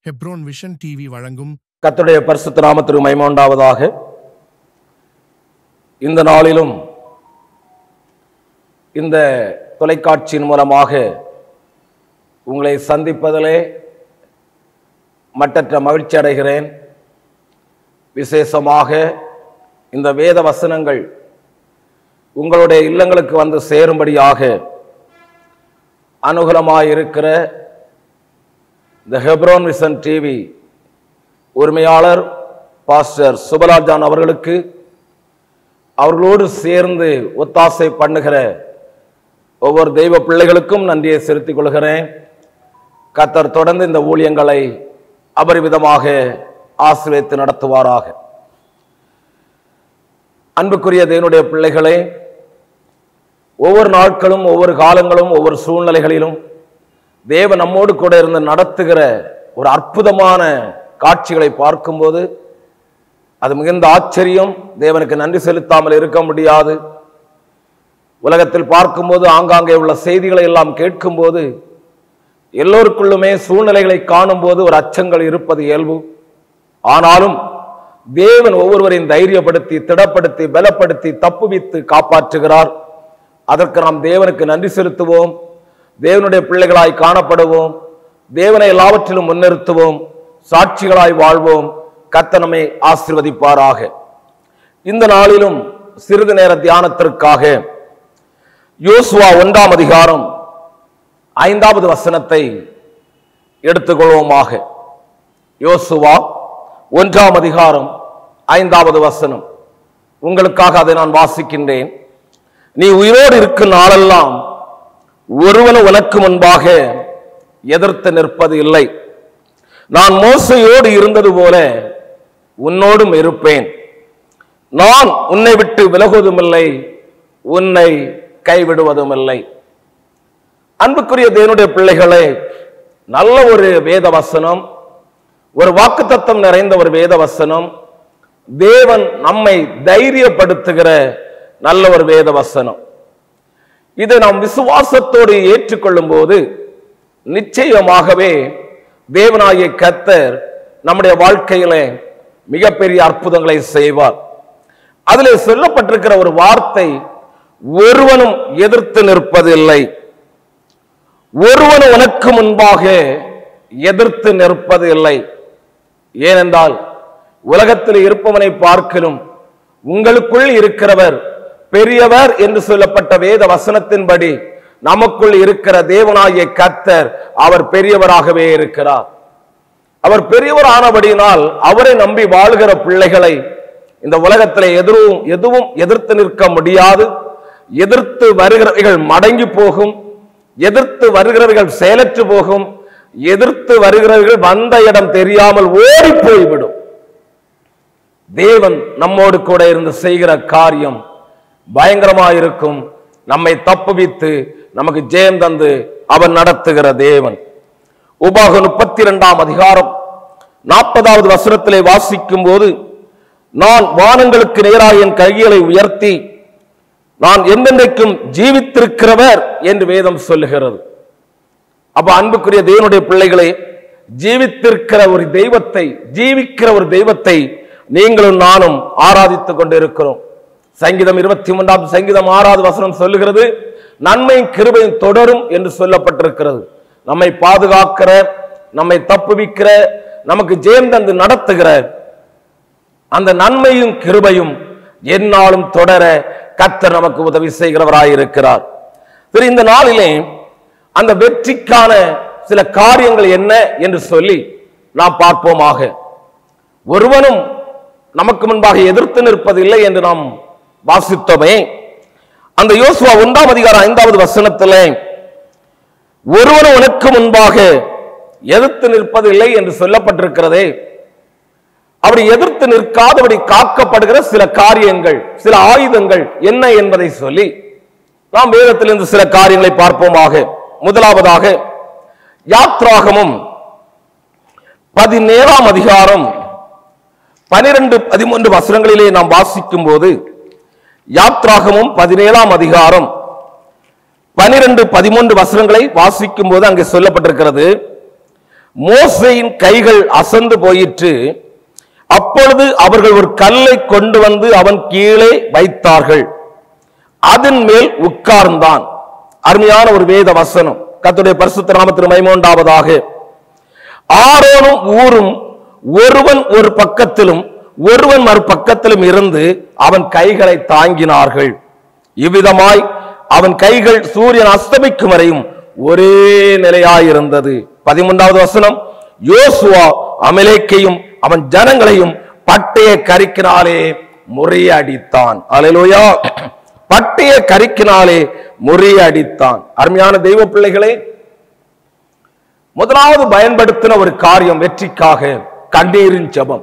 Hebron vision TV வழங்கும் கர்த்தருடைய பரிசுத்த நாமத்திற்கு மகிமை உண்டாவதாக இந்த நாளிலும் இந்த தொலைக்காட்சியின் மூலமாக உங்களை சந்திப்பதிலே மட்டற்ற மகிழ்ச்சி அடைகிறேன் விசேஷமாக இந்த வேத வசனங்கள் உங்களுடைய இல்லங்களுக்கு வந்து சேரும்படியாக அனுகூலமாயிருக்கிற இந்த ஹெப்ரோன் விசன் டிவி உரிமையாளர் பாஸ்டர் சுபராஜான் அவர்களுக்கு அவர்களோடு சேர்ந்து ஒத்தாசை பண்ணுகிற ஒவ்வொரு தெய்வ பிள்ளைகளுக்கும் நன்றியை செலுத்திக் கொள்கிறேன் கத்தர் தொடர்ந்து இந்த ஊழியங்களை அபரிவிதமாக ஆசிரியத்து நடத்துவாராக அன்புக்குரிய தேவனுடைய பிள்ளைகளே ஒவ்வொரு நாட்களும் ஒவ்வொரு காலங்களும் ஒவ்வொரு சூழ்நிலைகளிலும் தேவன் நம்மோடு கூட இருந்து நடத்துகிற ஒரு அற்புதமான காட்சிகளை பார்க்கும்போது அது மிகுந்த ஆச்சரியம் தேவனுக்கு நன்றி செலுத்தாமல் இருக்க முடியாது உலகத்தில் பார்க்கும்போது ஆங்காங்கே உள்ள செய்திகளை எல்லாம் கேட்கும்போது எல்லோருக்குள்ளுமே சூழ்நிலைகளை காணும்போது ஒரு அச்சங்கள் இருப்பது இயல்பு ஆனாலும் தேவன் ஒவ்வொருவரையும் தைரியப்படுத்தி திடப்படுத்தி பலப்படுத்தி தப்புவித்து காப்பாற்றுகிறார் அதற்கு நாம் தேவனுக்கு நன்றி செலுத்துவோம் தேவனுடைய பிள்ளைகளாய் காணப்படுவோம் தேவனை எல்லாவற்றிலும் முன்னிறுத்துவோம் சாட்சிகளாய் வாழ்வோம் கத்தனமை ஆசிர்வதிப்பாராக இந்த நாளிலும் சிறிது நேர தியானத்திற்காக யோசுவா ஒன்றாம் அதிகாரம் ஐந்தாவது வசனத்தை எடுத்துக்கொள்வோமாக யோசுவா ஒன்றாம் அதிகாரம் ஐந்தாவது வசனம் உங்களுக்காக அதை நான் வாசிக்கின்றேன் நீ உயிரோடு இருக்கும் நாளெல்லாம் ஒருவனும் உனக்கு முன்பாக எதிர்த்து நிற்பது இல்லை நான் மோசையோடு இருந்தது போல உன்னோடும் இருப்பேன் நான் உன்னை விட்டு விலகுவதுமில்லை உன்னை கைவிடுவதுமில்லை அன்புக்குரிய தேவனுடைய பிள்ளைகளே நல்ல ஒரு வேத வசனம் ஒரு வாக்குத்தத்தம் நிறைந்த ஒரு வேத வசனம் தேவன் நம்மை தைரியப்படுத்துகிற நல்ல ஒரு வேத வசனம் இதை நாம் விசுவாசத்தோடு ஏற்றுக்கொள்ளும் போது நிச்சயமாகவே தேவனாகிய கத்தர் நம்முடைய வாழ்க்கையில மிகப்பெரிய அற்புதங்களை செய்வார் அதிலே சொல்லப்பட்டிருக்கிற ஒரு வார்த்தை ஒருவனும் எதிர்த்து நிற்பதில்லை ஒருவனும் உனக்கு முன்பாக எதிர்த்து நிற்பது இல்லை ஏனென்றால் உலகத்தில் இருப்பவனை பார்க்கலும் உங்களுக்குள் இருக்கிறவர் பெரியவர் என்று சொல்லப்பட்ட வேத வசனத்தின்படி நமக்குள் இருக்கிற தேவனாகிய கர்த்தர் அவர் பெரியவராகவே இருக்கிறார் அவர் பெரியவர் ஆனபடியினால் அவரை நம்பி வாழ்கிற பிள்ளைகளை இந்த உலகத்தில் எதுவும் எதுவும் எதிர்த்து நிற்க முடியாது எதிர்த்து வருகிறவர்கள் மடங்கி போகும் எதிர்த்து வருகிறவர்கள் செயலற்று போகும் எதிர்த்து வருகிறவர்கள் வந்த இடம் தெரியாமல் ஓடி போய்விடும் தேவன் நம்மோடு கூட இருந்து செய்கிற காரியம் பயங்கரமாயிருக்கும் நம்மை தப்புவித்து நமக்கு ஜெயம் தந்து அவன் நடத்துகிற தேவன் உபாக முப்பத்தி இரண்டாம் அதிகாரம் நாற்பதாவது வசனத்திலே வாசிக்கும் போது நான் வானங்களுக்கு நேராக என் கைகளை உயர்த்தி நான் என்றென்றைக்கும் ஜீவித்திருக்கிறவர் என்று வேதம் சொல்லுகிறது அப்ப அன்புக்குரிய தேவனுடைய பிள்ளைகளே ஜீவித்திருக்கிற ஒரு தெய்வத்தை ஜீவிக்கிற ஒரு தெய்வத்தை நீங்களும் நானும் ஆராதித்துக் கொண்டிருக்கிறோம் சங்கீதம் இருபத்தி மூன்றாம் சங்கீதம் ஆறாவது வசனம் சொல்லுகிறது நன்மையும் கிருபையும் தொடரும் என்று சொல்லப்பட்டிருக்கிறது நம்மை பாதுகாக்கிற நம்மை தப்புவிக்கிற நமக்கு ஜெயம் தந்து நடத்துகிற அந்த நன்மையும் கிருபையும் எந்நாளும் தொடர கத்தர் நமக்கு உதவி செய்கிறவராயிருக்கிறார் சரி இந்த நாளிலே அந்த வெற்றிக்கான சில காரியங்கள் என்ன என்று சொல்லி நாம் பார்ப்போமாக ஒருவனும் நமக்கு முன்பாக எதிர்த்து நிற்பதில்லை என்று நாம் வாசித்தோமே அந்த யோசுவா ஒன்றாம் அதிகாரம் ஐந்தாவது வசனத்திலே ஒருவனும் உனக்கு முன்பாக எதிர்த்து நிற்பதில்லை என்று சொல்லப்பட்டிருக்கிறதே அப்படி எதிர்த்து நிற்காதபடி காக்கப்படுகிற சில காரியங்கள் சில ஆயுதங்கள் என்ன என்பதை சொல்லி நாம் வேதத்திலிருந்து சில காரியங்களை பார்ப்போமாக முதலாவதாக யாத்ராகமும் பதினேழாம் அதிகாரம் பனிரெண்டு பதிமூன்று வசனங்களிலே நாம் வாசிக்கும் போது யாத்ராகமும் பதினேழாம் அதிகாரம் பனிரெண்டு பதிமூன்று வசனங்களை வாசிக்கும் போது அங்கே சொல்லப்பட்டிருக்கிறது மோசையின் கைகள் அசந்து போயிற்று அப்பொழுது அவர்கள் ஒரு கல்லை கொண்டு வந்து அவன் கீழே வைத்தார்கள் அதன் மேல் உட்கார்ந்தான் அருமையான ஒரு வேத வசனம் கர்த்தருடைய பரிசுத்த நாமத்திற்கு மைமோண்டாவதாக ஆரோனும் ஊரும் ஒருவன் ஒரு பக்கத்திலும் ஒருவன் மறு பக்கத்திலும் இருந்து அவன் கைகளை தாங்கினார்கள் இவ்விதமாய் அவன் கைகள் சூரியன் அஸ்தமிக்கும் வரையும் ஒரே நிலையாயிருந்தது பதிமூன்றாவது வசனம் யோசுவா அமலேக்கையும் அவன் ஜனங்களையும் பட்டய கரிக்கினாலே முறியடித்தான் அல்லேலூயா பட்டய கரிக்கினாலே முறியடித்தான் அருமையான தெய்வ பிள்ளைகளே முதலாவது பயன்படுத்தின ஒரு காரியம் வெற்றிக்காக கண்ணீரின் ஜெபம்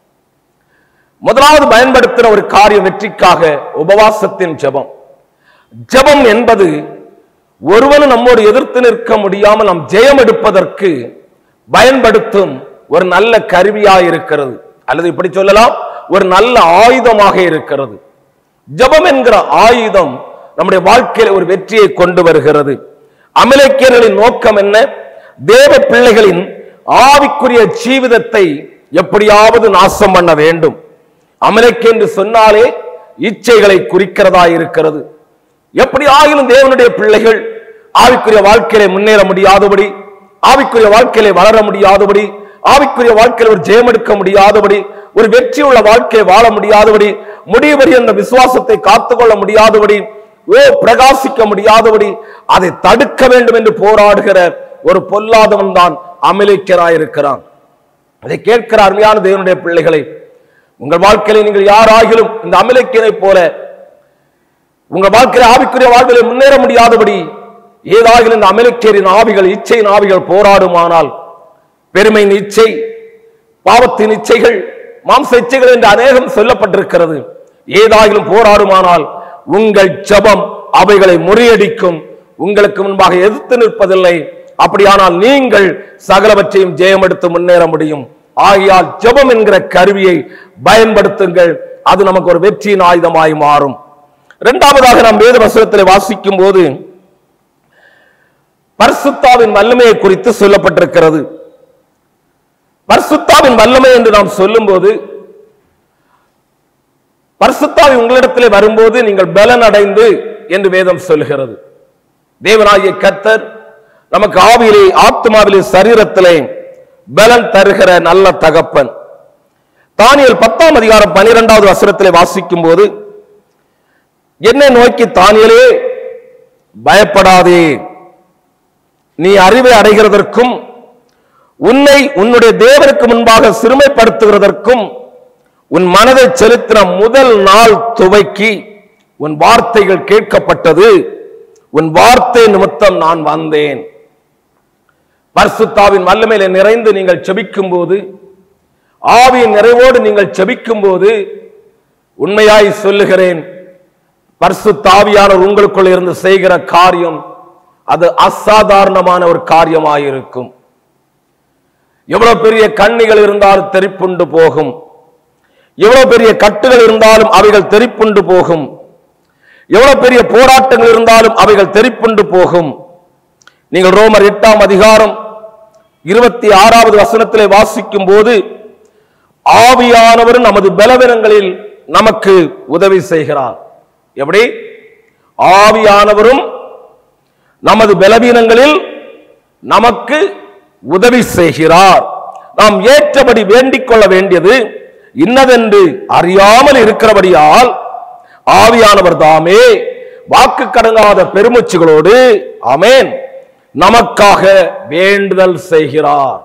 முதலாவது பயன்படுத்தின ஒரு காரியம் வெற்றிக்காக உபவாசத்தின் ஜெபம் ஜெபம் என்பது ஒருவனும் நம்மோடு எதிர்த்து நிற்க முடியாமல் நாம் ஜெயம் எடுப்பதற்கு பயன்படுத்தும் ஒரு நல்ல கருவியாக இருக்கிறது அல்லது இப்படி சொல்லலாம் ஒரு நல்ல ஆயுதமாக இருக்கிறது ஜெபம் என்கிற ஆயுதம் நம்முடைய வாழ்க்கையில ஒரு வெற்றியை கொண்டு வருகிறது அமலேக்கியர்களின் நோக்கம் என்ன தேவ பிள்ளைகளின் ஆவிக்குரிய ஜீவிதத்தை எப்படியாவது நாசம் பண்ண வேண்டும் அமலேக்கு என்று சொன்னாலே இச்சைகளை குறிக்கிறதா இருக்கிறது எப்படி ஆகிலும் தேவனுடைய பிள்ளைகள் ஆவிக்குரிய வாழ்க்கையிலே முன்னேற முடியாதபடி ஆவிக்குரிய வாழ்க்கையிலே வளர முடியாதபடி ஆவிக்குரிய வாழ்க்கையில் ஒரு ஜெயம் எடுக்க முடியாதபடி ஒரு வெற்றி உள்ள வாழ்க்கையை வாழ முடியாதபடி முடிவரி அந்த விசுவாசத்தை காத்துக்கொள்ள முடியாதபடி ஓ பிரகாசிக்க முடியாதபடி அதை தடுக்க வேண்டும் என்று போராடுகிற ஒரு பொல்லாதவன் தான் அமலேக்கராயிருக்கிறான் அதை கேட்கிற அருமையான தேவனுடைய பிள்ளைகளை உங்கள் வாழ்க்கையில நீங்கள் யாராகிலும் இந்த அமலேக்கியனை போல உங்கள் வாழ்க்கையில ஆவிக்குரிய வாழ்விலே முன்னேற முடியாதபடி ஏதாகிலும் இந்த அமலேக்கியரின் ஆவிகள் இச்சையின் ஆவிகள் போராடுமானால் பெருமையின் இச்சை பாவத்தின் இச்சைகள் மாம்ச இச்சைகள் என்று அநேகம் சொல்லப்பட்டிருக்கிறது ஏதாகிலும் போராடுமானால் உங்கள் ஜெபம் அவைகளை முறியடிக்கும் உங்களுக்கு முன்பாக எதிர்த்து நிற்பதில்லை அப்படியானால் நீங்கள் சகலவற்றையும் ஜெயம் எடுத்து முன்னேற முடியும் ஆகையால் ஜெபம் என்கிற கருவியை பயன்படுத்துங்கள் அது நமக்கு ஒரு வெற்றியின் ஆயுதமாய் மாறும் இரண்டாவதாக நாம் வேத வசனத்தில் வாசிக்கும் போது பரிசுத்தாவின் வல்லமையை குறித்து சொல்லப்பட்டிருக்கிறது பரிசுத்தாவின் வல்லமை என்று நாம் சொல்லும்போது பரிசுத்தாவி உங்களிடத்திலே வரும்போது நீங்கள் பலன் அடைந்து என்று வேதம் சொல்கிறது தேவனாகிய கர்த்தர் நமக்கு ஆவியிலே ஆத்மாவிலே சரீரத்திலே பலன் தருகிற நல்ல தகப்பன் தானியல் பத்தாம் அதிகாரம் பனிரெண்டாவது வசனத்திலே வாசிக்கும் போது என்னை நோக்கி தானியலே பயப்படாதே நீ அறிவை அடைகிறதற்கும் உன்னை உன்னுடைய தேவனுக்கு முன்பாக சிறுமைப்படுத்துகிறதற்கும் உன் மனதை செலுத்தின முதல் நாள் துவக்கி உன் வார்த்தைகள் கேட்கப்பட்டது உன் வார்த்தை நிமித்தம் நான் வந்தேன் பரிசுத்தாவின் வல்லமையில நிறைந்து நீங்கள் செபிக்கும் போது ஆவியின் நிறைவோடு நீங்கள் செபிக்கும் போது உண்மையாய் சொல்லுகிறேன் பரிசுத்தாவியானவர் உங்களுக்குள் இருந்து செய்கிற காரியம் அது அசாதாரணமான ஒரு காரியமாயிருக்கும் எவ்வளவு பெரிய கண்ணிகள் இருந்தாலும் தெரிப்புண்டு போகும் எவ்வளவு பெரிய கட்டுகள் இருந்தாலும் அவைகள் தெரிப்புண்டு போகும் எவ்வளவு பெரிய போராட்டங்கள் இருந்தாலும் அவைகள் தெரிப்புண்டு போகும் நீங்கள் ரோமர் எட்டாம் அதிகாரம் இருபத்தி ஆறாவது வசனத்திலே வாசிக்கும் போது ஆவியானவர் நமது பலவீனங்களில் நமக்கு உதவி செய்கிறார் எப்படி ஆவியானவரும் நமது பலவீனங்களில் நமக்கு உதவி செய்கிறார் நாம் ஏற்றபடி வேண்டிக் கொள்ள வேண்டியது இன்னதென்று அறியாமல் இருக்கிறபடியால் ஆவியானவர் தாமே வாக்கு கடங்காத பெருமூச்சுகளோடு அமேன் நமக்காக வேண்டுதல் செய்கிறார்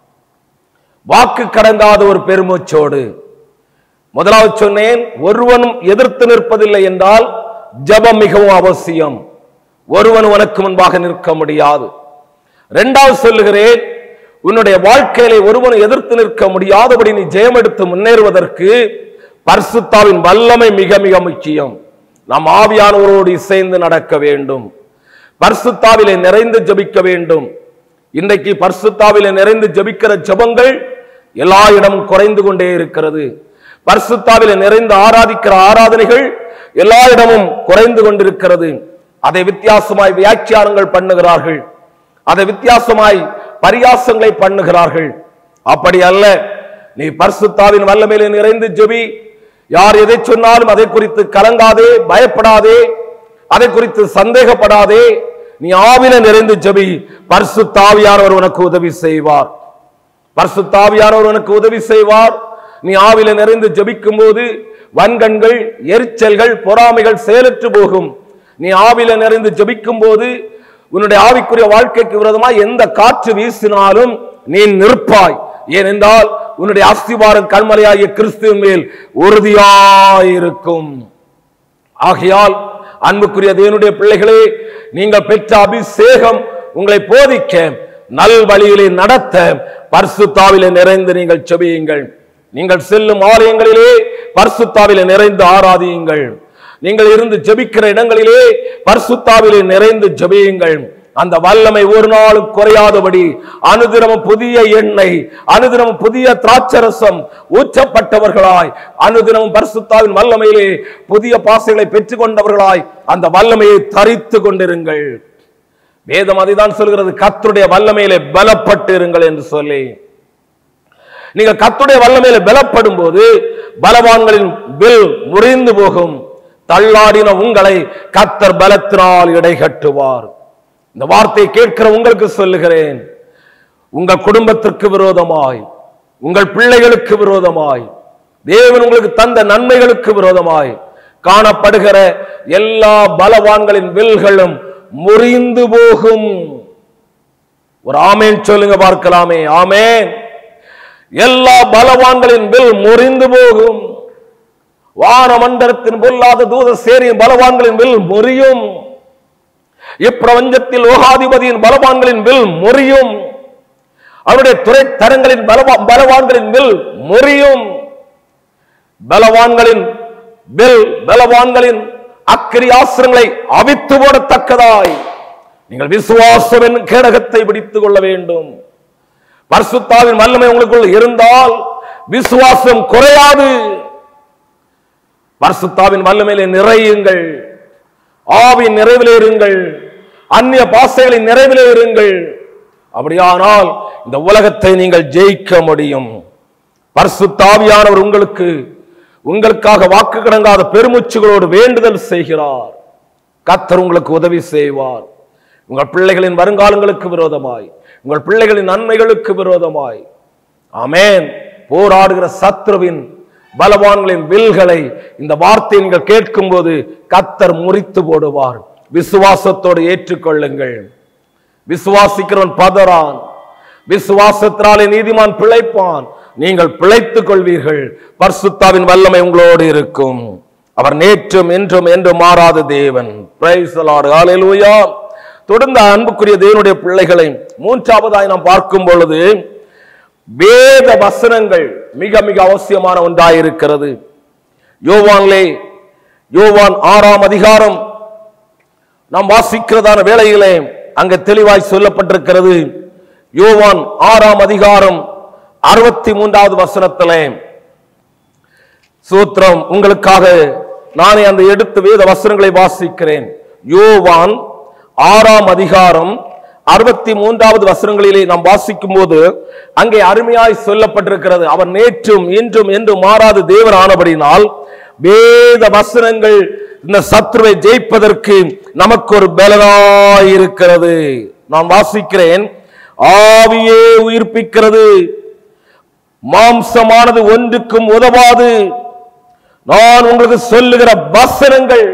வாக்கு கடங்காத ஒரு பெருமூச்சோடு முதலாவது சொன்னேன் ஒருவனும் எதிர்த்து நிற்பதில்லை என்றால் ஜெபம் மிகவும் அவசியம் ஒருவன் உனக்கு முன்பாக நிற்க முடியாது இரண்டாவது சொல்லுகிறேன் உன்னுடைய வாழ்க்கையிலே ஒருவனை எதிர்த்து நிற்க முடியாதபடி நீ ஜெயம் எடுத்து முன்னேறுவதற்கு பரிசுத்தாவின் வல்லமை மிக மிக முக்கியம் நாம் ஆவியானவரோடு இசைந்து நடக்க வேண்டும் பரிசுத்தாவிலே நிறைந்து ஜெபிக்க வேண்டும் இன்றைக்கு பரிசுத்தாவிலே நிறைந்து ஜெபிக்கிற ஜெபங்கள் எல்லா இடமும் குறைந்து கொண்டே இருக்கிறது பரிசுத்தாவிலே நிறைந்து ஆராதிக்கிற ஆராதனைகள் எல்லா இடமும் குறைந்து கொண்டிருக்கிறது அதை வித்தியாசமாய் வியாக்கியானங்கள் பண்ணுகிறார்கள் அதை வித்தியாசமாய் பரியாசங்களை பண்ணுகிறார்கள் அப்படி அல்ல நீ பரிசுத்தாவின் வல்லமையிலே நிறைந்து ஜெபி யார் எதை சொன்னாலும் அதை குறித்து கலங்காதே பயப்படாதே அதை குறித்து சந்தேகப்படாதே நீ ஆவில நிறைந்து ஜெபி பரிசுத்தாவியானவர் உனக்கு உதவி செய்வார் பரிசுத்தாவியானவர் உனக்கு உதவி செய்வார் நீ ஆவில நிறைந்து ஜெபிக்கும் போது வன்கண்கள் எரிச்சல்கள் பொறாமைகள் செயலற்று போகும் நீ ஆவில நிறைந்து ஜெபிக்கும் போது உன்னுடைய ஆவிக்குரிய வாழ்க்கைக்கு விரோதமாய் எந்த காற்று வீசினாலும் நீ நிற்பாய் ஏனென்றால் உன்னுடைய அஸ்திவாரம் கண்மலையாகிய கிறிஸ்துவின் மேல் உறுதியாயிருக்கும் ஆகையால் அன்புக்குரிய தேவனுடைய பிள்ளைகளே நீங்கள் பெற்ற அபிஷேகம் உங்களை போதிக்க நல் வழியிலே நடத்த பரிசுத்தாவிலே நிறைந்து நீங்கள் செபியுங்கள் நீங்கள் செல்லும் ஆலயங்களிலே பரிசுத்தாவிலே நிறைந்து ஆராதியுங்கள் நீங்கள் இருந்து ஜெபிக்கிற இடங்களிலே பரிசுத்தாவிலே நிறைந்து ஜெபியுங்கள் அந்த வல்லமை ஒரு நாளும் குறையாதபடி அனுதினமும் புதிய எண்ணெய் அனுதினமும் புதிய திராட்சரசம் ஊற்றப்பட்டவர்களாய் அனுதினமும் பரிசுத்தாவின் வல்லமையிலே புதிய பாசைகளை பெற்றுக் கொண்டவர்களாய் அந்த வல்லமையை தரித்து கொண்டிருங்கள் வேதம் அதுதான் சொல்கிறது கர்த்தருடைய வல்லமையிலே பலப்பட்டு இருங்கள் என்று சொல்லி நீங்க கர்த்தருடைய வல்லமையில பலப்படும் போது பலவான்களின் வில் முறிந்து போகும் தள்ளாடின உங்களை கத்தர் பலத்தினால் இடை கட்டுவார் இந்த வார்த்தையை கேட்கிற உங்களுக்கு சொல்லுகிறேன் உங்கள் குடும்பத்திற்கு விரோதமாய் உங்கள் பிள்ளைகளுக்கு விரோதமாய் தேவன் உங்களுக்கு தந்த நன்மைகளுக்கு விரோதமாய் காணப்படுகிற எல்லா பலவான்களின் வில்களும் முறிந்து போகும் ஒரு ஆமேன் சொல்லுங்க பார்க்கலாமே ஆமேன் எல்லா பலவான்களின் வில் முறிந்து போகும் வானமண்டலத்தின் பொல்லாத தூத சேரியின் பலவான்களின் வில் முறியும் இப்பிரபஞ்சத்தில் ஓகாதிபதியின் பலவான்களின் வில் முறியும் அவருடைய துறைத்தரங்களின் பலவா பலவான்களின் வில் முறியும் பலவான்களின் வில் பலவான்களின் அக்கிரி ஆசிரங்களை அவித்து போடத்தக்கதாய் நீங்கள் விசுவாசம் என்னும் கேடகத்தை பிடித்துக் கொள்ள வேண்டும் பரிசுத்தாவின் வல்லமை உங்களுக்குள் இருந்தால் விசுவாசம் குறையாது பரிசுத்தாவின் வல்லமையிலே நிறையுங்கள் ஆவின் நிறைவிலே இருங்கள் அந்நிய பாசைகளின் நிறைவிலே இருங்கள் அப்படியானால் இந்த உலகத்தை நீங்கள் ஜெயிக்க முடியும் பரிசுத்தாவியானவர் உங்களுக்கு உங்களுக்காக வாக்கு கடங்காத பெருமூச்சுகளோடு வேண்டுதல் செய்கிறார் கத்தர் உங்களுக்கு உதவி செய்வார் உங்கள் பிள்ளைகளின் வருங்காலங்களுக்கு விரோதமாய் உங்கள் பிள்ளைகளின் நன்மைகளுக்கு விரோதமாய் ஆமென் போராடுகிற சத்ருவின் பலவான்களின் வில்களை இந்த வார்த்தையை நீங்கள் கேட்கும்போது கத்தர் முறித்து போடுவார் விசுவாசத்தோடு ஏற்றுக்கொள்ளுங்கள் விசுவாசிக்கிறவன் பதறான் விசுவாசத்தினாலே நீதிமான் பிழைப்பான் நீங்கள் பிழைத்துக் கொள்வீர்கள் பரிசுத்தாவின் வல்லமை உங்களோடு இருக்கும் அவர் நேற்றும் என்றும் என்று மாறாத தேவன் Praise the Lord. Hallelujah. தொடர்ந்து அன்புக்குரிய தேவனுடைய பிள்ளைகளை மூன்றாவதாய் நாம் பார்க்கும் பொழுது வேத வசனங்கள் மிக மிக அவசியமான ஒன்றாயிருக்கிறது யோவான்லே யோவான் ஆறாம் அதிகாரம் நாம் வாசிக்கிறதான வேளையிலே அங்க தெளிவாய் சொல்லப்பட்டிருக்கிறது யோவான் ஆறாம் அதிகாரம் அறுபத்தி மூன்றாவது வசனத்திலே சூத்திரம் உங்களுக்காக நானே அந்த எடுத்து வேத வசனங்களை வாசிக்கிறேன் யோவான் ஆறாம் அதிகாரம் அறுபத்தி மூன்றாவது வசனங்களிலே நாம் வாசிக்கும் போது அங்கே அருமையாய் சொல்லப்பட்டிருக்கிறது அவர் நேற்றும் இன்றும் என்றும் மாறாத தேவன் ஆனபடினால் வேத வசனங்கள் இந்த சத்ருவை ஜெயிப்பதற்கு நமக்கு ஒரு பலனாய் இருக்கிறது நான் வாசிக்கிறேன் ஆவியே உயிர்ப்பிக்கிறது மாம்சமானது ஒன்றுக்கும் உதவாது நான் உங்களுக்கு சொல்லுகிற வசனங்கள்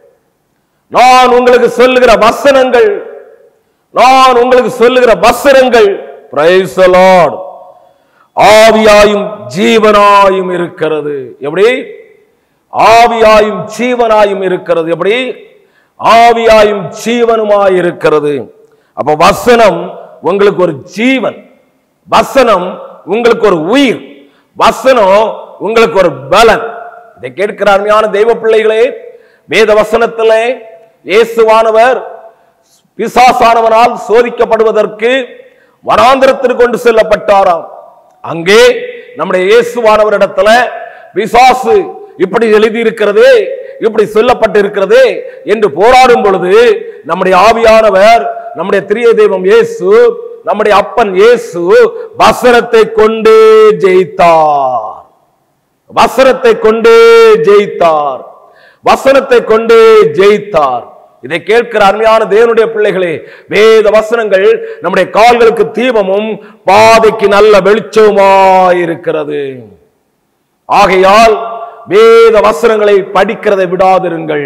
நான் உங்களுக்கு சொல்லுகிற வசனங்கள் நான் உங்களுக்கு சொல்லுகிற வசனங்கள் Praise the Lord. ஆவியாயும் ஜீவனாயும் இருக்கிறது எப்படி ஆவியாயும் ஜீவனாயும் இருக்கிறது எப்படி ஆவியாயும் ஜீவனுமாய் இருக்கிறது அப்ப வசனம் உங்களுக்கு ஒரு ஜீவன் வசனம் உங்களுக்கு ஒரு உயிர் வசனம் உங்களுக்கு ஒரு பலன் இதை கேட்கிற அருமையான தெய்வ பிள்ளைகளே வேத வசனத்திலே இயேசுவானவர் பிசாசானவனால் சோதிக்கப்படுவதற்கு வனாந்திரத்திற்கு கொண்டு செல்லப்பட்டாராம் அங்கே நம்முடைய இயேசுவானவரிடத்துல பிசாசு இப்படி எழுதி இருக்கிறதே இப்படி சொல்லப்பட்டு இருக்கிறதே என்று போராடும் பொழுது நம்முடைய ஆவியானவர் நம்முடைய திரிய தெய்வம் இயேசு நம்முடைய அப்பன் இயேசு வசனத்தை கொண்டே ஜெயித்தார் வசனத்தை கொண்டே ஜெயித்தார் வசனத்தை கொண்டே ஜெயித்தார் இதை கேட்கிற அருமையான தேவனுடைய பிள்ளைகளே வேத வசனங்கள் நம்முடைய கால்களுக்கு தீபமும் பாதைக்கு நல்ல வெளிச்சமாயிருக்கிறது ஆகையால் வேத வசனங்களை படிக்கிறதை விடாதிருங்கள்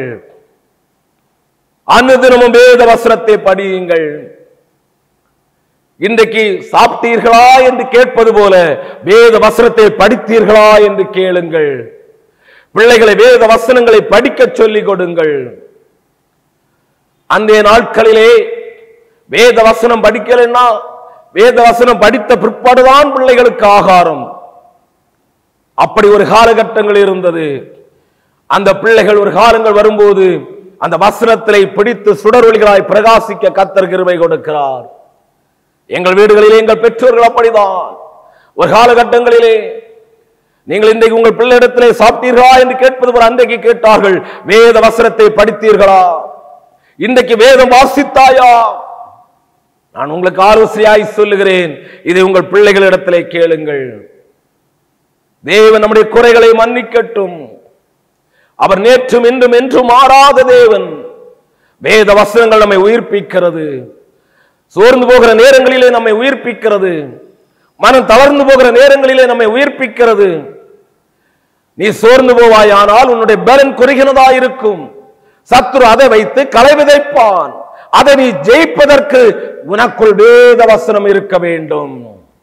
அனுதினமும் வேத வசனத்தை படியுங்கள் இன்றைக்கு சாப்பிட்டீர்களா என்று கேட்பது போல வேத வசனத்தை படித்தீர்களா என்று கேளுங்கள் பிள்ளைகளை வேத வசனங்களை படிக்க சொல்லிக் கொடுங்கள் அன்றைய நாட்களிலே வேத வசனம் படிக்கலைன்னா வேத வசனம் படித்த பிற்பாடுதான் பிள்ளைகளுக்கு ஆகாரம் அப்படி ஒரு காலகட்டங்கள் இருந்தது அந்த பிள்ளைகள் ஒரு காலங்கள் வரும்போது அந்த வசனத்திலே பிடித்து சுடரொளிகளாய் பிரகாசிக்க கத்தர் கிருபை கொடுக்கிறார் எங்கள் வீடுகளிலே எங்கள் பெற்றோர்கள் அப்படிதான் ஒரு காலகட்டங்களிலே நீங்கள் இன்றைக்கு உங்கள் பிள்ளையிடத்திலே சாப்பிட்டீர்களா என்று கேட்பது போல அன்றைக்கு கேட்டார்கள் வேத வசனத்தை படித்தீர்களா இன்றைக்கு வேதம் வாசித்தாயா நான் உங்களுக்கு ஆலோசனையாய் சொல்லுகிறேன் இதை உங்கள் பிள்ளைகளிடத்திலே கேளுங்கள் தேவன் நம்முடைய குறைகளை மன்னிக்கட்டும் அவர் நேற்றும் இன்றும் என்றும் மாறாத தேவன் வேத வசனங்கள் நம்மை உயிர்ப்பிக்கிறது சோர்ந்து போகிற நேரங்களிலே நம்மை உயிர்ப்பிக்கிறது மனம் தளர்ந்து போகிற நேரங்களிலே நம்மை உயிர்ப்பிக்கிறது நீ சோர்ந்து போவாயானால் உன்னுடைய பலன் குறுகினதா இருக்கும் சத்துரு அதை வைத்து களை விதைப்பான் அதை நீ ஜெயிப்பதற்கு உனக்குள் வேத வசனம் இருக்க வேண்டும்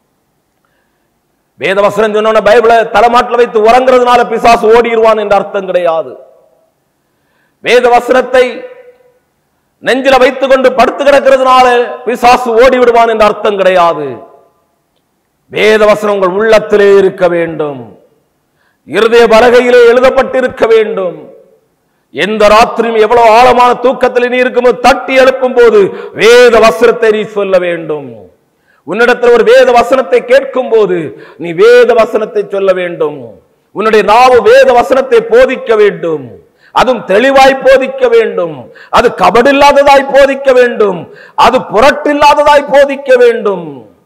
வேத வசனம் சொன்ன பைபிளை தலைமாட்டில் வைத்து உறங்குறதுனால பிசாசு ஓடிடுவான் என்ற அர்த்தம் கிடையாது வேத வசனத்தை நெஞ்சில வைத்துக் கொண்டு படுத்து கிடக்கிறதுனால பிசாசு ஓடி விடுவான் என்ற அர்த்தம் கிடையாது வேத வசனம் உங்கள் உள்ளத்திலே இருக்க வேண்டும் இருதய பலகையிலே எழுதப்பட்டிருக்க வேண்டும் எந்த ராத்திரியும் எவ்வளவு ஆழமான தூக்கத்தில் நீ இருக்கும்போது தட்டி எழுப்பும் போது வேத வசனத்தை நீ சொல்ல வேண்டும் உன்னிடத்தில் ஒரு வேத வசனத்தை கேட்கும் போது நீ வேத வசனத்தை சொல்ல வேண்டும் உன்னுடைய நாவு வேத வசனத்தை போதிக்க வேண்டும் அதுவும் தெளிவாய் போதிக்க வேண்டும் அது கபடில்லாததாய் போதிக்க வேண்டும் அது புரட்டில்லாததாய் போதிக்க வேண்டும்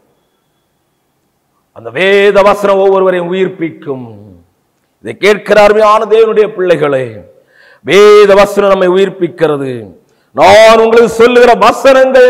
அந்த வேத வசனம் ஒவ்வொருவரையும் உயிர்ப்பிக்கும் இதை கேட்கிற அருமையான தேவனுடைய பிள்ளைகளே வேத வசனம் நம்மை உயிர்ப்பிக்கிறது நான் உங்களுக்கு சொல்லுகிற வசனங்கள்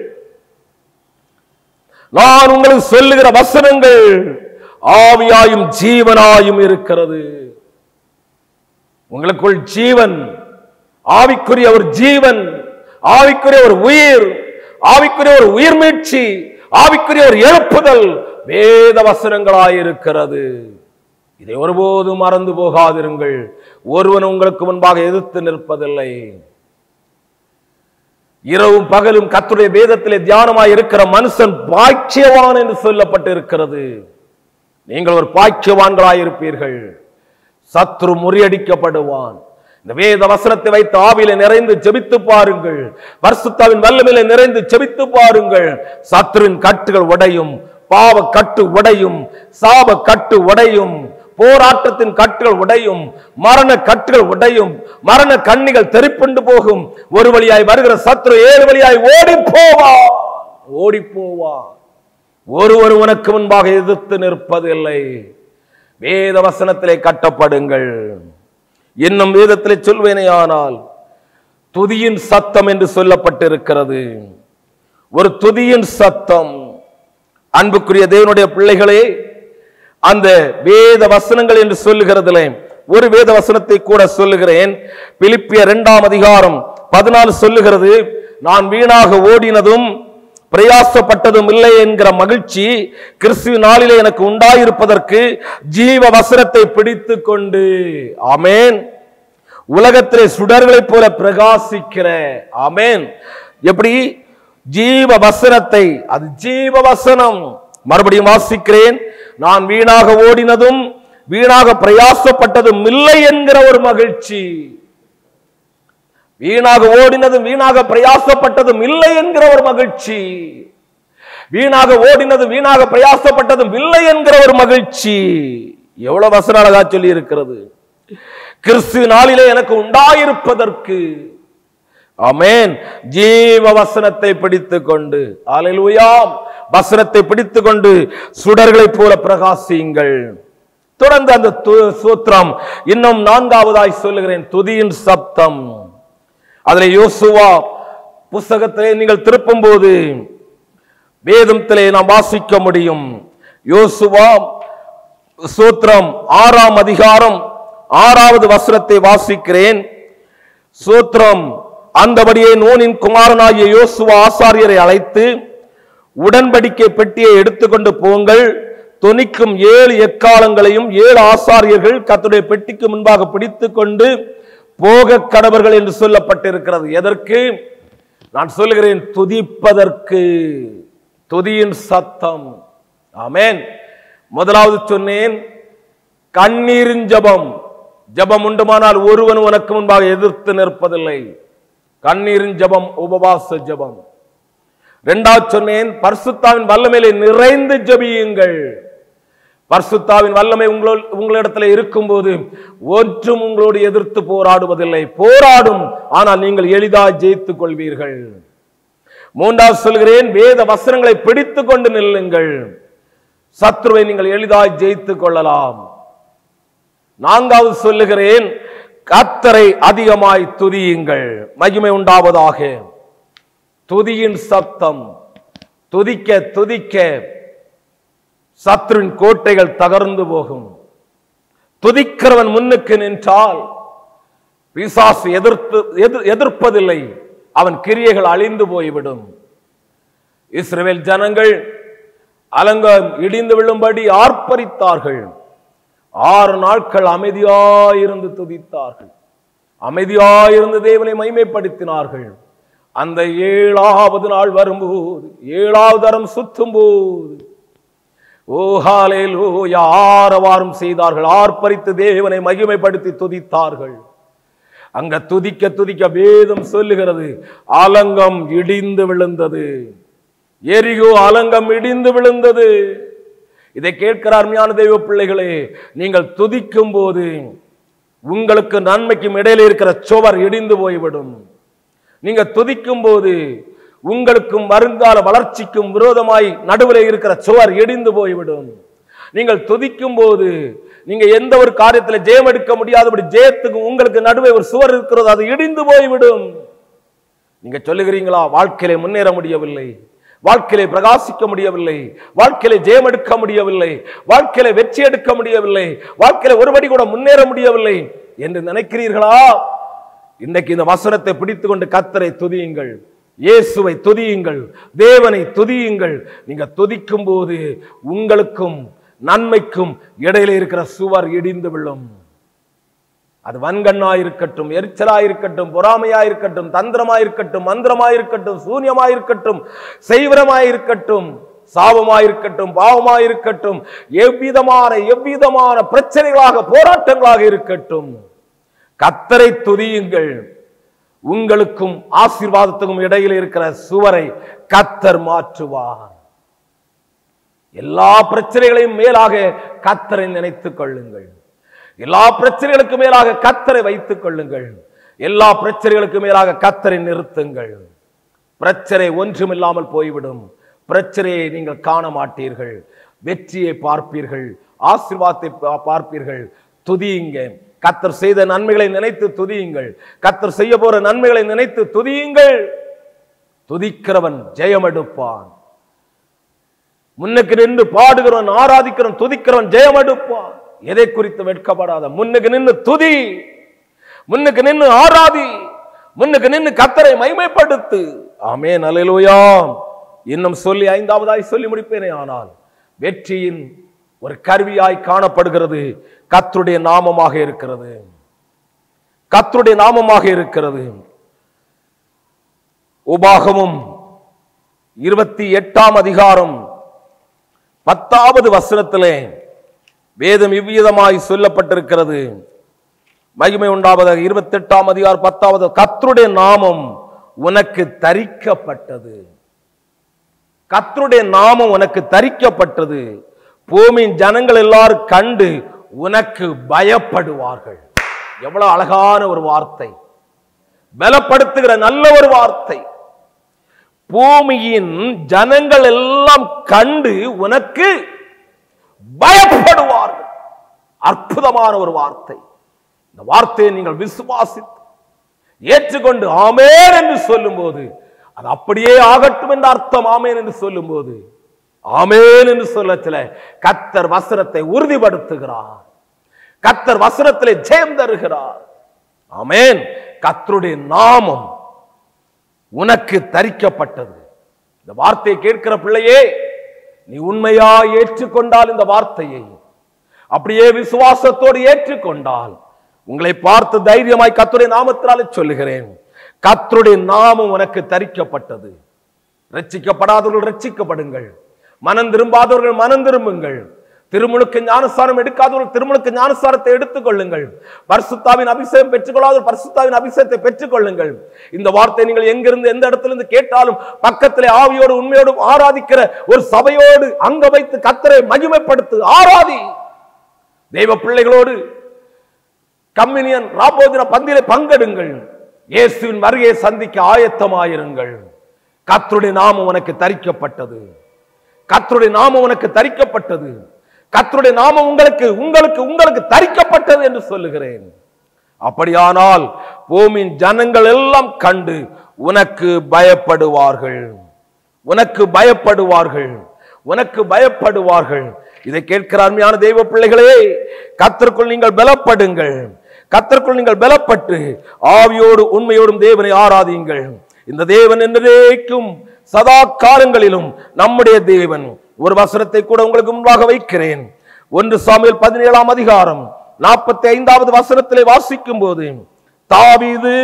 நான் உங்களுக்கு சொல்லுகிற வசனங்கள் ஆவியாயும் ஜீவனாயும் இருக்கிறது உங்களுக்குள் ஜீவன் ஆவிக்குரிய ஒரு ஜீவன் ஆவிக்குரிய ஒரு உயிர் ஆவிக்குரிய ஒரு உயிர் மீட்சி ஆவிக்குரிய ஒரு எழுப்புதல் வேத வசனங்களாயிருக்கிறது இதை ஒருபோதும் மறந்து போகாதிருங்கள் ஒருவன் உங்களுக்கு முன்பாக எதிர்த்து நிற்பதில்லை இரவும் பகலும் கத்துடைய வேதத்திலே தியானமாய் இருக்கிற மனுஷன் பாக்கியவான் என்று சொல்லப்பட்டிருக்கிறது நீங்கள் ஒரு பாக்கியவான்களாய் இருப்பீர்கள் சத்ரு முறியடிக்கப்படுவான் இந்த வேத வசனத்தை வைத்து ஆவியில நிறைந்து ஜெபித்து பாருங்கள் பரிசுத்தாவின் வல்லமையில நிறைந்து ஜெபித்து பாருங்கள் சத்ருவின் கட்டுகள் உடையும் பாவ கட்டு உடையும் சாப கட்டு உடையும் போராட்டத்தின் கட்டுகள் உடையும் மரண கட்டுகள் உடையும் மரண கண்ணிகள் தெறிப்புண்டு போகும் ஒரு வழியாய் வருகிற சத்ரு ஏழு வழியாய் ஓடி போவா ஓடி போவா ஒருவர் உனக்கு முன்பாக எதிர்த்து நிற்பதில்லை வேத வசனத்திலே கட்டப்படுங்கள் இன்னும் வேதத்திலே சொல்வேனே ஆனால் துதியின் சத்தம் என்று சொல்லப்பட்டிருக்கிறது ஒரு துதியின் சத்தம் அன்புக்குரிய தேவனுடைய பிள்ளைகளே அந்த வேத வசனங்கள் என்று சொல்லுகிறதுல ஒரு வேத வசனத்தை கூட சொல்லுகிறேன் பிலிப்பிய இரண்டாம் அதிகாரம் பதினாலு சொல்லுகிறது நான் வீணாக ஓடினதும் பிரயாசப்பட்டதும் இல்லை என்கிற மகிழ்ச்சி கிறிஸ்துவ நாளிலே எனக்கு உண்டாயிருப்பதற்கு ஜீவ வசனத்தை பிடித்து கொண்டு ஆமேன் உலகத்திலே சுடர்களைப் போல பிரகாசிக்கிற ஆமேன் எப்படி ஜீவ வசனத்தை அது ஜீவ வசனம் மறுபடியும் வாசிக்கிறேன் நான் வீணாக ஓடினதும் வீணாக பிரயாசப்பட்டதும் இல்லை என்கிற ஒரு மகிழ்ச்சி வீணாக ஓடினதும் வீணாக பிரயாசப்பட்டதும் இல்லை என்கிற ஒரு மகிழ்ச்சி வீணாக ஓடினதும் வீணாக பிரயாசப்பட்டதும் இல்லை என்கிற ஒரு மகிழ்ச்சி எவ்வளவு வசன அழகா சொல்லி இருக்கிறது கிறிஸ்து நாளிலே எனக்கு உண்டாயிருப்பதற்கு ஆமென் ஜீவ வசனத்தை பிடித்துக் கொண்டு அல்லேலூயா வசனத்தை பிடித்துக்கொண்டு சுடர்களைப் போல பிரகாசியுங்கள் தொடர்ந்து அந்த து- சூத்திரம் இன்னும் நான்காவதாய் சொல்லுகிறேன் துதியின் சப்தம் அதில் யோசுவா புஸ்தகத்திலே நீங்கள் திருப்பும் போது வேதத்திலே நாம் வாசிக்க முடியும் யோசுவா சூத்திரம் ஆறாம் அதிகாரம் ஆறாவது வசனத்தை வாசிக்கிறேன் சூத்திரம் அந்தபடியே நூனின் குமாரனாகிய யோசுவா ஆசாரியரை அழைத்து உடன்படிக்கை பெட்டியை எடுத்துக்கொண்டு போங்கள் தொனிக்கும் ஏழு எக்காலங்களையும் ஏழு ஆசாரியர்கள் கர்த்தருடைய பெட்டிக்கு முன்பாக பிடித்துக் கொண்டு போக கடவர்கள் என்று சொல்லப்பட்டிருக்கிறது எதற்கு நான் சொல்லுகிறேன் துதிப்பதற்கு துதியின் சத்தம் ஆமென் முதலாவது சொன்னேன் கண்ணீரின் ஜெபம் ஜெபம் உண்டுமானால் ஒருவன் உனக்கு முன்பாக எதிர்த்து நிற்பதில்லை கண்ணீரின் ஜெபம் உபவாச ஜெபம் இரண்டாவது சொன்னேன் பரிசுத்தாவின் வல்லமையிலே நிறைந்து ஜெபியுங்கள் பரிசுத்தாவின் வல்லமை உங்களோடு உங்களிடத்தில் இருக்கும்போது ஒன்றும் உங்களோடு எதிர்த்து போராடுவதில்லை போராடும் ஆனால் நீங்கள் எளிதாக ஜெயித்துக் கொள்வீர்கள் மூன்றாவது சொல்கிறேன் வேத வசனங்களை பிடித்துக் கொண்டு நில்லுங்கள் சத்ருவை நீங்கள் எளிதாய் ஜெயித்துக் கொள்ளலாம் நான்காவது சொல்லுகிறேன் கத்தரை அதிகமாய் துதியுங்கள் மகிமை உண்டாவதாக துதியின் சத்தம் துதிக்க துதிக்க சத்ருவின் கோட்டைகள் தகர்ந்து போகும் துதிக்கிறவன் முன்னுக்கு நின்றால் பிசாசு எதிர்த்து எதிர்- எதிர்ப்பதில்லை அவன் கிரியைகள் அழிந்து போய்விடும் இஸ்ரவேல் ஜனங்கள் அலங்கம் இடிந்து விழும்படி ஆர்ப்பரித்தார்கள் ஆறு நாட்கள் அமைதியாயிருந்து துதித்தார்கள் அமைதியாயிருந்து தேவனை மைமைப்படுத்தினார்கள் அந்த ஏழாவது நாள் வரும்போது ஏழாவது தரம் சுத்தும் போது ஓ ஹalleluya ஆரவாரம் செய்தார்கள் ஆர்ப்பரித்து தேவனை மகிமைப்படுத்தி துதித்தார்கள் அங்க துதிக்க துதிக்க வேதம் சொல்லுகிறது அலங்கம் இடிந்து விழுந்தது எரிகோ அலங்கம் இடிந்து விழுந்தது இதை கேட்கிற அருமையான தெய்வ பிள்ளைகளே நீங்கள் துதிக்கும் போது உங்களுக்கு நன்மைக்கும் இடையில இருக்கிற சுவர் இடிந்து போய்விடும் நீங்க துதிக்கும் போது உங்களுக்கும் வருங்கால வளர்ச்சிக்கும் விரோதமாய் நடுவில் இருக்கிற சுவர் இடிந்து போய்விடும் நீங்கள் துதிக்கும் போது நீங்க எந்த ஒரு காரியத்தில் ஜெயம் எடுக்க முடியாதபடி ஜெயத்துக்கு உங்களுக்கு நடுவே ஒரு சுவர் இருக்கிறது அது இடிந்து போய்விடும் நீங்க சொல்லுகிறீங்களா வாழ்க்கையிலே முன்னேற முடியவில்லை வாழ்க்கையிலே பிரகாசிக்க முடியவில்லை வாழ்க்கையிலே ஜெயம் எடுக்க முடியவில்லை வாழ்க்கையிலே வெற்றி எடுக்க முடியவில்லை வாழ்க்கையில ஒருபடி கூட முன்னேற முடியவில்லை என்று நினைக்கிறீர்களா இன்னைக்கு இந்த வசனத்தை பிடித்துக் கொண்டு கத்தரை துதியுங்கள் இயேசுவை துதியுங்கள் தேவனை துதியுங்கள் நீங்க துதிக்கும் போது உங்களுக்கும் நன்மைக்கும் இடையில இருக்கிற சுவர் இடிந்து விழும் அது வன்கண்ணாயிருக்கட்டும் எரிச்சலாயிருக்கட்டும் பொறாமையாயிருக்கட்டும் தந்திரமாயிருக்கட்டும் மந்திரமாயிருக்கட்டும் சூன்யமாயிருக்கட்டும் செய்வரமாயிருக்கட்டும் சாபமாயிருக்கட்டும் பாவமாயிருக்கட்டும் எவ்விதமான எவ்விதமான பிரச்சனைகளாக போராட்டங்களாக இருக்கட்டும் கத்தரை துதியுங்கள் உங்களுக்கும் ஆசீர்வாதத்துக்கும் இடையில் இருக்கிற சுவரை கத்தர் மாற்றுவார் எல்லா பிரச்சனைகளையும் மேலாக கத்தரை நினைத்துக் கொள்ளுங்கள் எல்லா பிரச்சனைகளுக்கு மேலாக கத்தரை வைத்துக் கொள்ளுங்கள் எல்லா பிரச்சனைகளுக்கு மேலாக கத்தரை நிறுத்துங்கள் பிரச்சனை ஒன்றுமில்லாமல் போய்விடும் பிரச்சனையை நீங்கள் காண மாட்டீர்கள் வெற்றியை பார்ப்பீர்கள் ஆசீர்வாதத்தை பா- பார்ப்பீர்கள் துதியுங்க கத்தர் செய்த நன்மைகளை நினைத்து துதியுங்கள் கத்தர் செய்ய போற நன்மைகளை நினைத்து துதியுங்கள் துதிக்கிறவன் ஜெயம் எடுப்பான் முன்னுக்கு நின்று பாடுகிறவன் ஆராதிக்கிறவன் துதிக்கிறவன் ஜெயம் எடுப்பான் எதை குறித்து வெட்கப்படாத முன்னுக்கு நின்று துதி முன்னுக்கு நின்று ஆராதி முன்னுக்கு நின்று கத்தரை மைமைப்படுத்து ஆமென் அல்லேலூயா இன்னும் சொல்லி ஐந்தாவதாய் சொல்லி முடிப்பேனே ஆனால் வெற்றியின் ஒரு கருவியாய் காணப்படுகிறது கத்தருடைய நாமமாக இருக்கிறது கத்தருடைய நாமமாக இருக்கிறது உபாகமும் இருபத்தி எட்டாம் அதிகாரம் பத்தாவது வசனத்திலே வேதம் இவ்விதமாய் சொல்லப்பட்டிருக்கிறது மகிமை உண்டாவதாக இருபத்தி எட்டாம் அதிகாரம் பத்தாவது கத்தருடைய நாமம் உனக்கு தரிக்கப்பட்டது கத்தருடைய நாமம் உனக்கு தரிக்கப்பட்டது பூமியின் ஜனங்கள் எல்லாரும் கண்டு உனக்கு பயப்படுவார்கள் எவ்வளவு அழகான ஒரு வார்த்தை பலப்படுத்துகிற நல்ல ஒரு வார்த்தை பூமியின் ஜனங்கள் எல்லாம் கண்டு உனக்கு பயப்படுவார்கள் அற்புதமான ஒரு வார்த்தை இந்த வார்த்தையை நீங்கள் விசுவாசித்து ஏற்றுக்கொண்டு ஆமேன் என்று சொல்லும்போது அது அப்படியே ஆகட்டும் என்ற அர்த்தம் ஆமேன் என்று சொல்லும்போது ஆமேன் என்று சொல்லத்தில கத்தர் வசனத்தை உறுதிப்படுத்துகிறார் கத்தர் வசனத்திலே ஜெயம் தருகிறார் ஆமேன் கத்தருடைய நாமம் உனக்கு தரிக்கப்பட்டது இந்த வார்த்தையை கேட்கிற பிள்ளையே நீ உண்மையா ஏற்றுக்கொண்டால் இந்த வார்த்தையை அப்படியே விசுவாசத்தோடு ஏற்றுக்கொண்டால் உங்களை பார்த்து தைரியமாய் கத்துடைய நாமத்தினாலே சொல்லுகிறேன் கத்தருடைய நாமம் உனக்கு தரிக்கப்பட்டது ரட்சிக்கப்படாதவர்கள் ரட்சிக்கப்படுங்கள் மனம் திரும்பாதவர்கள் மனம் திரும்புங்கள் திருமுழுக்கு ஞானஸ்தானம் எடுக்காதவர்கள் திருமுழுக்கு ஞானஸ்தானத்தை எடுத்துக் கொள்ளுங்கள் பரிசுத்தாவின் அபிஷேகம் பெற்றுக்கொள்ளாதவர்கள் பரிசுத்தாவின் அபிஷேகத்தை பெற்றுக் கொள்ளுங்கள் இந்த வார்த்தை நீங்கள் எங்கிருந்து எந்த இடத்திலிருந்து கேட்டாலும் பக்கத்திலே ஆவியோடு உண்மையோடு ஆராதிக்கிற ஒரு சபையோடு அங்க வைத்து கத்தரை மகிமைப்படுத்து ஆராதி தெய்வ பிள்ளைகளோடு கம்யூனியன் ராபோதின பந்திலே பங்கெடுங்கள் இயேசுவின் வருகையை சந்திக்க ஆயத்தமாயிருங்கள் கத்தருடைய நாமம் உனக்கு தரிக்கப்பட்டது கத்தருடைய நாமம் உனக்கு தரிக்கப்பட்டது கத்தருடைய நாமம் உங்களுக்கு உங்களுக்கு உங்களுக்கு தரிக்கப்பட்டது என்று சொல்லுகிறேன் அப்படியானால் பூமியின் ஜனங்கள் எல்லாம் கண்டு உனக்கு பயப்படுவார்கள் உனக்கு பயப்படுவார்கள் உனக்கு பயப்படுவார்கள் இதை கேட்கிற அருமையான தெய்வ பிள்ளைகளே கத்தருக்குள் நீங்கள் பலப்படுங்கள் கத்தருக்குள் நீங்கள் பலப்பட்டு ஆவியோடு உண்மையோடும் தேவனை ஆராதியுங்கள் இந்த தேவன் என்றேக்கும் சதா காலங்களிலும் நம்முடைய தேவன் ஒரு வசனத்தை கூட உங்களுக்கு முன்பாக வைக்கிறேன் ஒன்று சாமியில் பதினேழாம் அதிகாரம் நாற்பத்தி ஐந்தாவது வசனத்திலே வாசிக்கும் போது தாவீது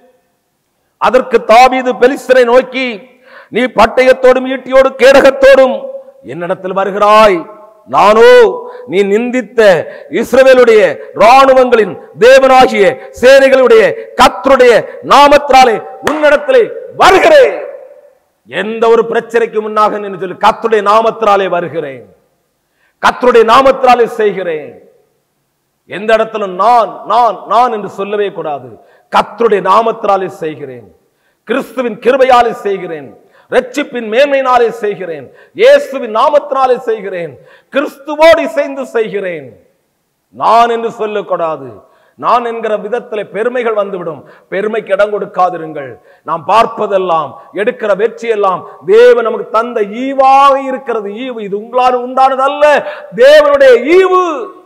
அதற்கு தாவீது பெலிஸ்தரை நோக்கி நீ பட்டயத்தோடும் ஈட்டியோடு கேடகத்தோடும் என்னிடத்தில் வருகிறாய் நானோ நீ நிந்தித்த இஸ்ரவேலுடைய ராணுவங்களின் தேவனாகிய சேனைகளுடைய கத்தருடைய நாமத்தினாலே உன்னிடத்திலே வருகிறேன் எந்த ஒரு பிரச்சனைக்கு முன்னாக நின்று சொல்லி கத்தருடைய நாமத்தினாலே வருகிறேன் கத்தருடைய நாமத்தினாலே செய்கிறேன் எந்த இடத்துல நான் நான் நான் என்று சொல்லவே கூடாது கத்தருடைய நாமத்தினாலே செய்கிறேன் கிறிஸ்துவின் கிருபையாலே செய்கிறேன் ரட்சிப்பின் மேன்மையினாலே செய்கிறேன் இயேசுவின் நாமத்தினாலே செய்கிறேன் கிறிஸ்துவோடு இசைந்து செய்கிறேன் நான் என்று சொல்லக்கூடாது நான் என்கிற விதத்தில் பெருமைகள் வந்துவிடும் பெருமைக்கு இடம் கொடுக்காதிருங்கள் நாம் பார்ப்பதெல்லாம் எடுக்கிற வெற்றி எல்லாம் தேவன் நமக்கு தந்த ஈவாக இருக்கிறது ஈவு இது உங்களால் உண்டானது அல்ல தேவனுடைய ஈவு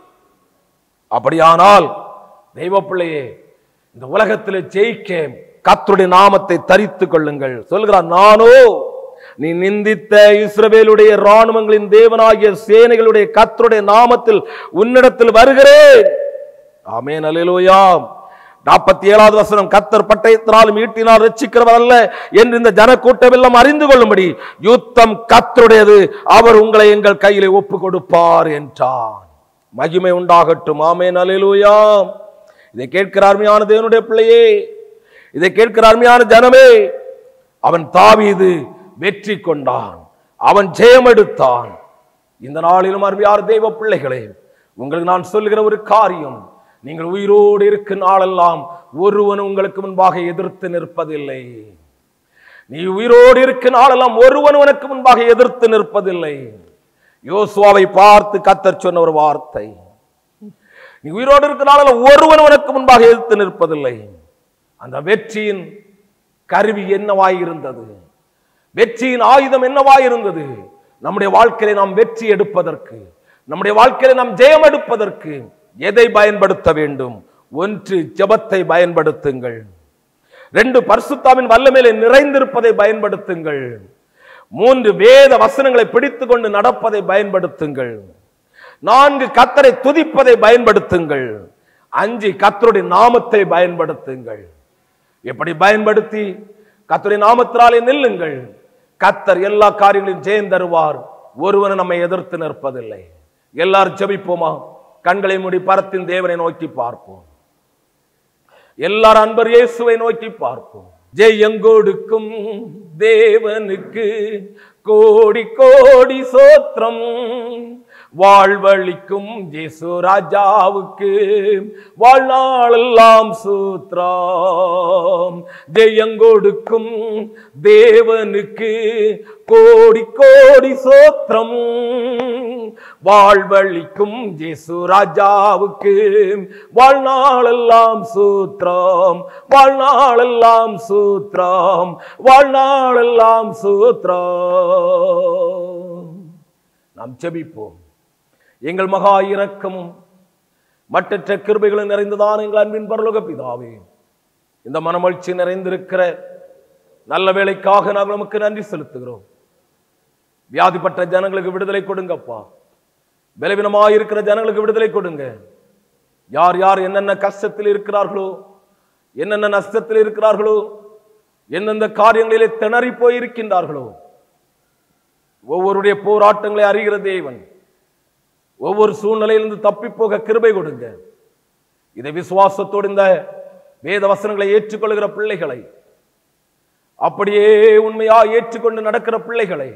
அப்படியானால் தெய்வ பிள்ளையே இந்த உலகத்தில் ஜெயிக்க கத்தருடைய நாமத்தை தரித்துக் கொள்ளுங்கள் சொல்கிறார் நானோ நீ நிந்தித்த இஸ்ரவேலுடைய ராணுவங்களின் தேவனாகிய சேனைகளுடைய கத்தருடைய நாமத்தில் உன்னிடத்தில் வருகிறேன் ஆமேன் அல்லேலூயா நாற்பத்தி ஏழாவது வசனம் கத்தர் பட்டயத்தினாலும் ஈட்டினால் ரட்சிக்கிறவர் அல்ல என்று இந்த ஜனக்கூட்டம் எல்லாம் அறிந்து கொள்ளும்படி யுத்தம் கத்தருடையது அவர் உங்களை எங்கள் கையிலே ஒப்பு கொடுப்பார் என்றான் மகிமை உண்டாகட்டும் ஆமேன் அல்லேலூயா இதை கேட்கிற அருமையான தேவனுடைய பிள்ளையே இதை கேட்கிற அருமையான ஜனமே அவன் தாவீது வெற்றி கொண்டான் அவன் ஜெயம் எடுத்தான் இந்த நாளிலும் அருமையான தெய்வ பிள்ளைகளே உங்களுக்கு நான் சொல்லுகிற ஒரு காரியம் நீங்கள் உயிரோடு இருக்கும் நாளெல்லாம் ஒருவன் உங்களுக்கு முன்பாக எதிர்த்து நிற்பதில்லை நீ உயிரோடு இருக்கும் நாளெல்லாம் ஒருவன் உனக்கு முன்பாக எதிர்த்து நிற்பதில்லை யோசுவாவை பார்த்து கத்தர் சொன்ன ஒரு வார்த்தை நீ உயிரோடு இருக்கிறனால ஒருவன் உனக்கு முன்பாக எதிர்த்து நிற்பதில்லை அந்த வெற்றியின் கருவி என்னவாய் இருந்தது வெற்றியின் ஆயுதம் என்னவாய் இருந்தது நம்முடைய வாழ்க்கையில நாம் வெற்றி எடுப்பதற்கு நம்முடைய வாழ்க்கையில நாம் ஜெயம் எடுப்பதற்கு எதை பயன்படுத்த வேண்டும் ஒன்று ஜெபத்தை பயன்படுத்துங்கள் ரெண்டு பரிசுத்தாவின் வல்லமையிலே நிறைந்திருப்பதை பயன்படுத்துங்கள் மூன்று வேத வசனங்களை பிடித்துக் கொண்டு நடப்பதை பயன்படுத்துங்கள் நான்கு கத்தரை துதிப்பதை பயன்படுத்துங்கள் அஞ்சு கத்தருடைய நாமத்தை பயன்படுத்துங்கள் எப்படி பயன்படுத்தி கத்தருடைய நாமத்தினாலே நில்லுங்கள் கத்தர் எல்லா காரியங்களையும் ஜெயம் தருவார் ஒருவன் நம்மை எதிர்த்து நிற்பதில்லை எல்லாரும் ஜெபிப்போமா கண்களை மூடி பரத்தின் தேவனை நோக்கி பார்ப்போம் எல்லாரும் அன்பர் இயேசுவை நோக்கி பார்ப்போம் ஜெயங்கொடுக்கும் தேவனுக்கு கோடி கோடி சோத்திரம் வாழ்வழிக்கும் ஜேசு ராஜாவுக்கு வாழ்நாளெல்லாம் சூத்ராம் ஜெயங்கொடுக்கும் தேவனுக்கு கோடி கோடி சோத்திரம் வாழ்வழிக்கும் ஜேசு ராஜாவுக்கு வாழ்நாளெல்லாம் சூத்ரம் வாழ்நாளெல்லாம் சூத்ரம் வாழ்நாளெல்லாம் சூத்ரம் நாம் ஜெபிப்போம் எங்கள் மகா இரக்கமும் மட்டற்ற கிருபைகளும் நிறைந்ததான் எங்கள் அன்பின் பரலோக பிதாவே இந்த மனமகிழ்ச்சி நிறைந்திருக்கிற நல்ல வேலைக்காக நாங்கள் நமக்கு நன்றி செலுத்துகிறோம் வியாதிப்பட்ட ஜனங்களுக்கு விடுதலை கொடுங்கப்பா பலவீனமாக இருக்கிற ஜனங்களுக்கு விடுதலை கொடுங்க யார் யார் என்னென்ன கஷ்டத்தில் இருக்கிறார்களோ என்னென்ன நஷ்டத்தில் இருக்கிறார்களோ எந்தெந்த காரியங்களிலே திணறி போயிருக்கின்றார்களோ ஒவ்வொருடைய போராட்டங்களை அறிகிற தேவன் ஒவ்வொரு சூழ்நிலையிலிருந்து தப்பி போக கிருபை கொடுங்க இதை விசுவாசத்தோடு இந்த வேத வசனங்களை ஏற்றுக்கொள்கிற பிள்ளைகளை அப்படியே உண்மையா ஏற்றுக்கொண்டு நடக்கிற பிள்ளைகளை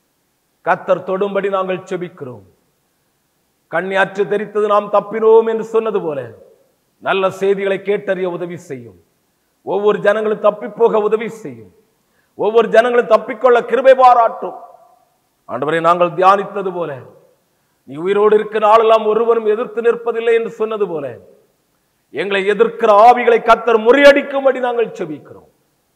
கத்தர் தொடும்படி நாங்கள் செபிக்கிறோம் கண்ணியாற்று தெரித்தது நாம் தப்பினோம் என்று சொன்னது போல நல்ல செய்திகளை கேட்டறிய உதவி செய்யும் ஒவ்வொரு ஜனங்களும் தப்பி போக உதவி செய்யும் ஒவ்வொரு ஜனங்களும் தப்பிக்கொள்ள கிருபை பாராட்டும் ஆண்டவரை நாங்கள் தியானித்தது போல நீ உயிரோடு இருக்கிற நாளெல்லாம் ஒருவரும் எதிர்த்து நிற்பதில்லை என்று சொன்னது போல எங்களை எதிர்க்கிற ஆவிகளை கத்தர் முறியடிக்கும்படி நாங்கள் செபிக்கிறோம்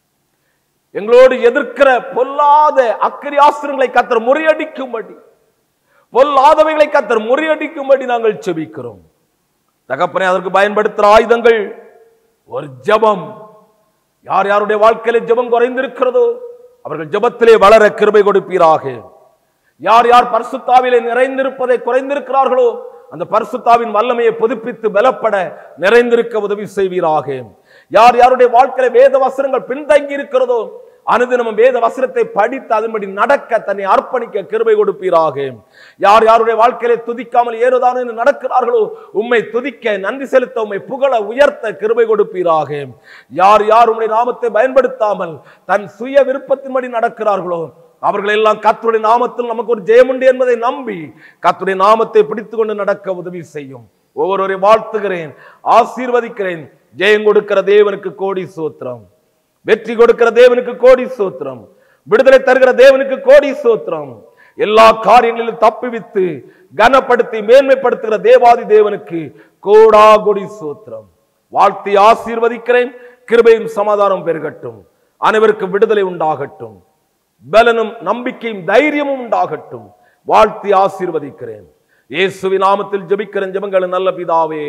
எங்களோடு எதிர்க்கிற பொல்லாத அக்கறி ஆசிரங்களை கத்தர் முறியடிக்கும்படி பொல்லாதவைகளை கத்தர் முறியடிக்கும்படி நாங்கள் செபிக்கிறோம் தகப்பனே அதற்கு பயன்படுத்துகிற ஆயுதங்கள் ஒரு ஜெபம் யார் யாருடைய வாழ்க்கையில ஜெபம் குறைந்திருக்கிறதோ அவர்கள் ஜெபத்திலே வளர கிருபை கொடுப்பீராக யார் யார் பரிசுத்தாவிலே நிறைந்திருப்பதை குறைந்திருக்கிறார்களோ அந்த பரிசுத்தாவின் வல்லமையை புதுப்பித்து பலப்பட நிறைந்திருக்க உதவி செய்வீராக யார் யாருடைய வாழ்க்கையில வேத வசனங்கள் பின்தங்கி இருக்கிறதோ அனுதினமும் வேத வசனத்தை படித்து அதன்படி நடக்க தன்னை அர்ப்பணிக்க கிருபை கொடுப்பீராக யார் யாருடைய வாழ்க்கையில துதிக்காமல் ஏறுதான் என்று நடக்கிறார்களோ உம்மை துதிக்க நன்றி செலுத்த உம்மை புகழ உயர்த்த கிருபை கொடுப்பீராக யார் யார் உம்முடைய நாமத்தை பயன்படுத்தாமல் தன் சுய விருப்பத்தின்படி நடக்கிறார்களோ அவர்கள் எல்லாம் கர்த்தருடைய நாமத்தில் நமக்கு ஒரு ஜெயம் உண்டு என்பதை நம்பி கர்த்தருடைய நாமத்தை பிடித்துக் கொண்டு நடக்க உதவி செய்யும் ஒவ்வொருவரை வாழ்த்துகிறேன் ஆசீர்வதிக்கிறேன் ஜெயம் கொடுக்கிற தேவனுக்கு கோடி சோத்திரம் வெற்றி கொடுக்கிற தேவனுக்கு கோடி சோத்திரம் விடுதலை தருகிற தேவனுக்கு கோடி சோத்திரம் எல்லா காரியங்களிலும் தப்புவித்து கனப்படுத்தி மேன்மைப்படுத்துகிற தேவாதி தேவனுக்கு கோடா கொடி சோத்திரம் வாழ்த்தி ஆசீர்வதிக்கிறேன் கிருபையும் சமாதானம் பெருகட்டும் அனைவருக்கும் விடுதலை உண்டாகட்டும் பலனும் நம்பிக்கையும் தைரியமும் உண்டாகட்டும் வாழ்த்தி ஆசீர்வதிக்கிறேன் இயேசுவின் நாமத்தில் ஜெபிக்கிறேன் ஜெபங்கள் நல்ல பிதாவே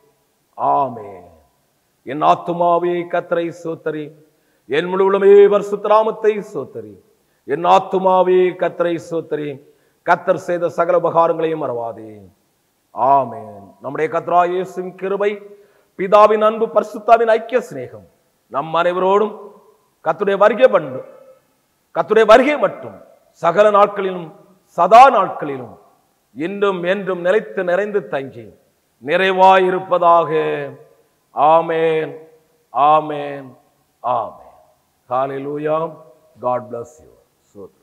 ஆமே என் ஆத்துமாவே கத்தரை சோத்தரி என் முழுவலுமே பரிசுத்தராமத்தை சோத்தரி என் ஆத்துமாவே கத்தரை சோத்தரி கத்தர் செய்த சகல உபகாரங்களையும் மறவாதே ஆமென் நம்முடைய கத்ரா இயேசுவின் கிருபை பிதாவின் அன்பு பரிசுத்தாவின் ஐக்கிய சிநேகம் நம் அனைவரோடும் கத்துடைய வருகை பண்ணு கத்துடைய வருகை மட்டும் சகல நாட்களிலும் சதா நாட்களிலும் இன்றும் என்றும் நிலைத்து நிறைந்து தங்கி நிறைவாயிருப்பதாக ஆமேன் ஆமேன் ஆமேன் ஹalleluya god bless you so